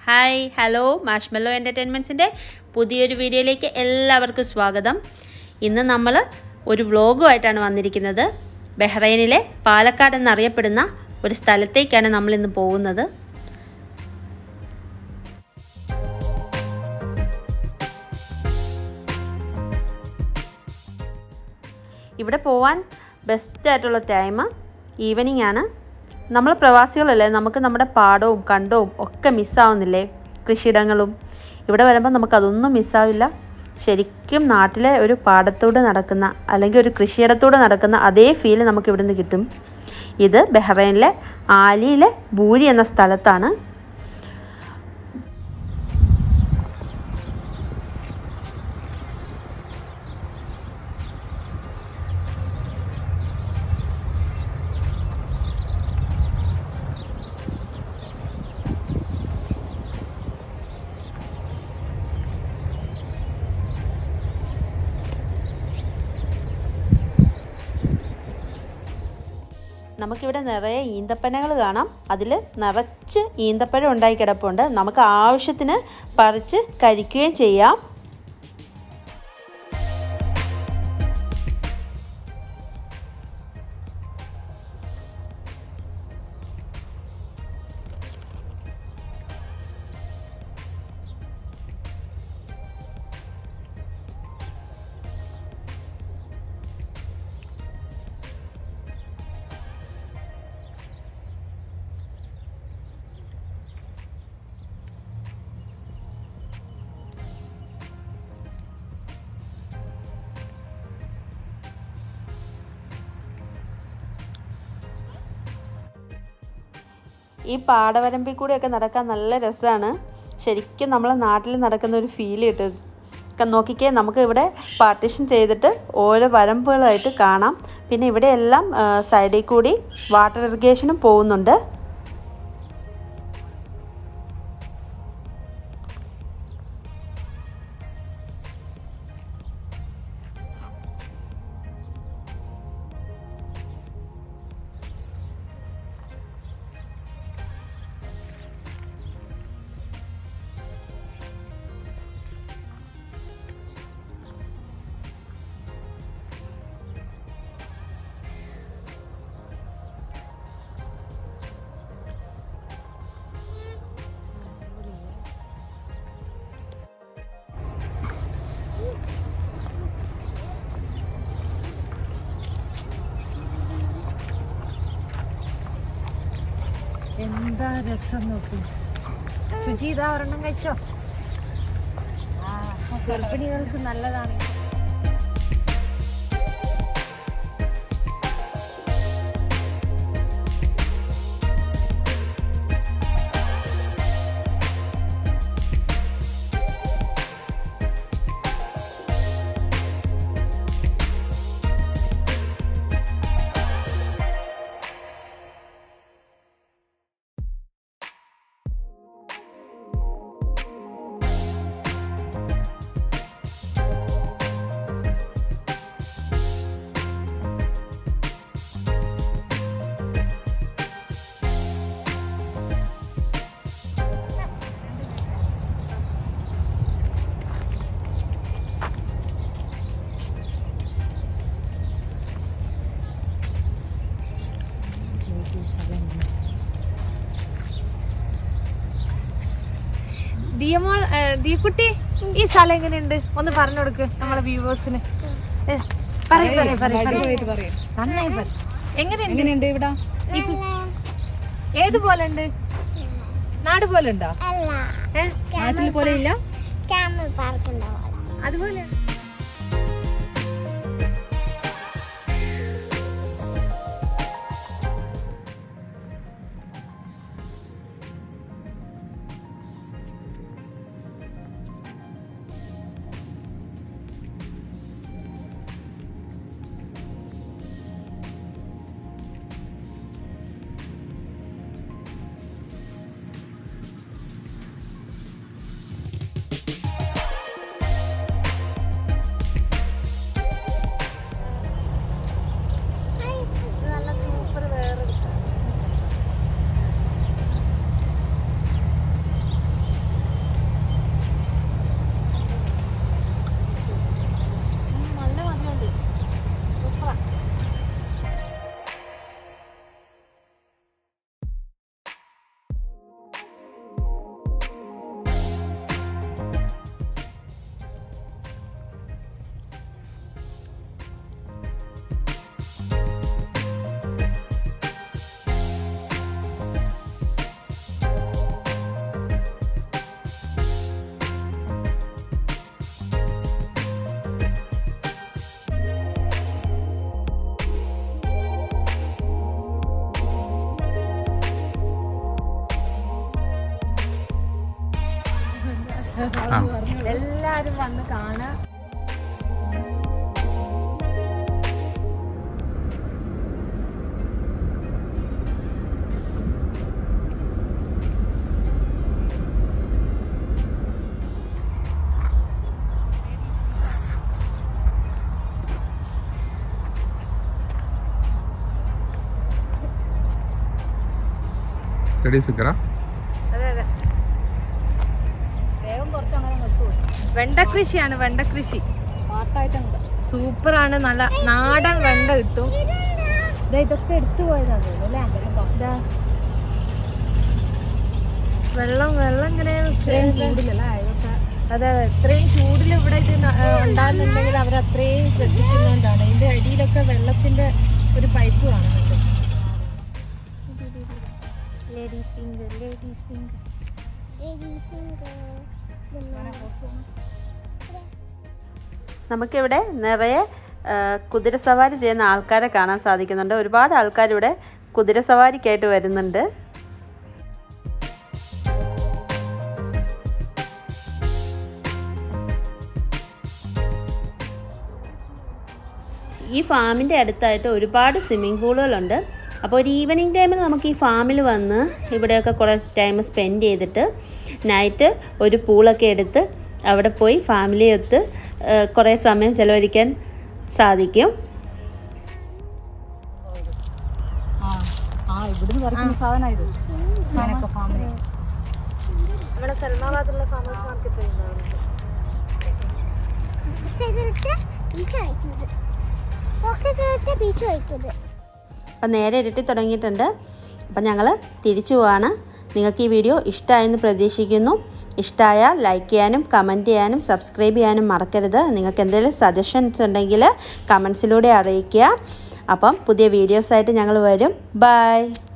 Hi hello marshmallow എൻ്റർടൈൻമെൻറ്റ്സിൻ്റെ പുതിയൊരു വീഡിയോയിലേക്ക് എല്ലാവർക്കും സ്വാഗതം ഇന്ന് നമ്മൾ ഒരു വ്ളോഗുമായിട്ടാണ് വന്നിരിക്കുന്നത് ബഹ്റൈനിലെ പാലക്കാട് എന്നറിയപ്പെടുന്ന ഒരു സ്ഥലത്തേക്കാണ് നമ്മളിന്ന് പോകുന്നത് ഇവിടെ പോവാൻ ബെസ്റ്റ് ആയിട്ടുള്ള ടൈം ഈവനിങ് ആണ് നമ്മൾ പ്രവാസികളല്ലേ നമുക്ക് നമ്മുടെ പാടവും കണ്ടവും ഒക്കെ മിസ്സാവുന്നില്ലേ കൃഷിയിടങ്ങളും ഇവിടെ വരുമ്പോൾ നമുക്കതൊന്നും മിസ്സാവില്ല ശരിക്കും നാട്ടിലെ ഒരു പാടത്തൂടെ നടക്കുന്ന അല്ലെങ്കിൽ ഒരു കൃഷിയിടത്തൂടെ നടക്കുന്ന അതേ ഫീൽ നമുക്ക് ഇവിടുന്ന് കിട്ടും ഇത് ബഹ്റൈനിലെ ആലിയിലെ ബൂരി എന്ന സ്ഥലത്താണ് നമുക്കിവിടെ നിറയെ ഈന്തപ്പനകൾ കാണാം അതിൽ നിറച്ച് ഈന്തപ്പഴം ഉണ്ടായി കിടപ്പുണ്ട് നമുക്ക് ആവശ്യത്തിന് പറിച്ച് കഴിക്കുകയും ചെയ്യാം ഈ പാടവരമ്പിൽ കൂടെയൊക്കെ നടക്കാൻ നല്ല രസമാണ് ശരിക്കും നമ്മളെ നാട്ടിൽ നടക്കുന്ന ഒരു ഫീൽ കിട്ടും നോക്കിക്കേ നമുക്ക് ഇവിടെ പാർട്ടീഷൻ ചെയ്തിട്ട് ഓരോ വരമ്പുകളായിട്ട് കാണാം പിന്നെ ഇവിടെയെല്ലാം സൈഡിൽ കൂടി വാട്ടർ ഇറിഗേഷനും പോകുന്നുണ്ട് എന്താ രസം നോക്കൂ സുജീത ഒരെണ്ണം കഴിച്ചോ ഗർഭിണികൾക്ക് നല്ലതാണ് ദിയമോൾ ഏ, ദിയക്കുട്ടി ഈ സ്ഥലം എങ്ങനെയുണ്ട് ഒന്ന് പറഞ്ഞു കൊടുക്ക് നമ്മളെ വ്യൂവേഴ്സിന് നന്നായി പറ എങ്ങനെയുണ്ട് എങ്ങനെയുണ്ട് ഇവിടെ ഏതുപോലെ ഉണ്ട് നാട് പോലെ ഉണ്ടോ ഏ? നാട്ടിൽ പോലെ ഇല്ല ക്യാമൽ പാർക്ക് ഉണ്ടാവും അതുപോലെ എല്ലാരും വന്ന് കാണാ റെഡി സുക്കറ അതെ അതെ വേഗം കുറച്ച് അങ്ങനെ നിർത്തുവോ വെണ്ട കൃഷിയാണ് വെണ്ട കൃഷി സൂപ്പറാണ് നല്ല നാടൻ വെണ്ട കിട്ടും ദേ ഇതൊക്കെ എടുത്തു പോയതാ തോന്നുന്നു അല്ലേ ദാ. വെള്ളം വെള്ളം ഇങ്ങനെ ഇത്രയും ചൂടിലല്ലേ ഇതൊക്കെ അതെ അതെ ഇത്രയും ചൂടിൽ ഇവിടെ ഇത് ന- ഏ, ഉണ്ടാകുന്നുണ്ടെങ്കിൽ അവർ അത്രയും ശ്രദ്ധിക്കുന്നുകൊണ്ടാണ് ഇതിന്റെ അടിയിലൊക്കെ വെള്ളത്തിന്റെ ഒരു പൈപ്പ് കാണുന്നുണ്ട് ladies finger ladies finger ladies finger നമുക്കിവിടെ നിറയെ ആ, കുതിരസവാരി ചെയ്യുന്ന ആൾക്കാരെ കാണാൻ സാധിക്കുന്നുണ്ട് ഒരുപാട് ആൾക്കാരിവിടെ കുതിരസവാരിക്കായിട്ട് വരുന്നുണ്ട് ഈ ഫാമിൻ്റെ അടുത്തായിട്ട് ഒരുപാട് സ്വിമ്മിംഗ് പൂളുകളുണ്ട് അപ്പോൾ ഒരു ഈവനിങ് ടൈമിൽ നമുക്ക് ഈ ഫാമിൽ വന്ന് ഇവിടെയൊക്കെ കുറേ ടൈം സ്പെൻഡ് ചെയ്തിട്ട് നൈറ്റ് ഒരു പൂളൊക്കെ എടുത്ത് അവിടെ പോയി ഫാമിലി ഒത്ത് ഏഹ്, കുറേ സമയം ചിലവഴിക്കാൻ സാധിക്കും നമ്മുടെ സൽമാബാദുള്ള ഫാമേഴ്സ് മാർക്കറ്റ് ചെയ്തിട്ട് ബീച്ച് കഴിക്കുന്നത് ഒക്കെ ചെയ്തിട്ട് ബീച്ച് കഴിക്കുന്നത് അപ്പം നേരെ ഇരുട്ടി തുടങ്ങിയിട്ടുണ്ട് അപ്പം ഞങ്ങൾ തിരിച്ചു പോവാണ് നിങ്ങൾക്ക് ഈ വീഡിയോ ഇഷ്ടമായെന്ന് പ്രതീക്ഷിക്കുന്നു ഇഷ്ടമായാൽ ലൈക്ക് ചെയ്യാനും കമൻറ്റ് ചെയ്യാനും സബ്സ്ക്രൈബ് ചെയ്യാനും മറക്കരുത് നിങ്ങൾക്ക് എന്തെങ്കിലും സജഷൻസ് ഉണ്ടെങ്കിൽ കമൻസിലൂടെ അറിയിക്കുക അപ്പം പുതിയ വീഡിയോസായിട്ട് ഞങ്ങൾ വരും ബൈ